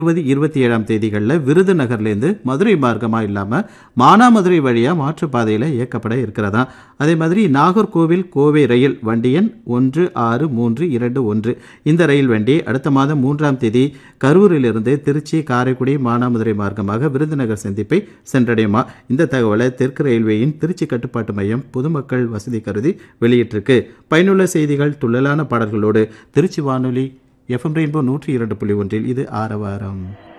இருபது இருபத்தி ஏழாம் தேதிகளில் விருதுநகர்லேருந்து மதுரை மார்க்கமாக இல்லாமல் மானாமதுரை வழியாக மாற்றுப்பாதையில் இயக்கப்பட இருக்கிறதா அதே மாதிரி நாகர்கோவில் கோவை ரயில் வண்டி எண் ஒன்று ஆறு மூன்று இரண்டு ஒன்று இந்த ரயில் வண்டி அடுத்த மாதம் மூன்றாம் தேதி கரூரிலிருந்து திருச்சி காரைக்குடி மானாமதுரை மார்க்கமாக விருதுநகர் சந்திப்பை சென்றடையுமா இந்த தகவலை தெற்கு ரயில்வேயின் திருச்சி கட்டுப்பாட்டு மையம் பொதுமக்கள் வசதி கருதி வெளியிட்டிருக்கு பயனுள்ள செய்திகள் துள்ளலான பாடல்களோடு திருச்சி வானொலி எஃப்எம் ரெயின்போ நூற்றி இரண்டு புள்ளி ஒன்றில் இது ஆரவாரம்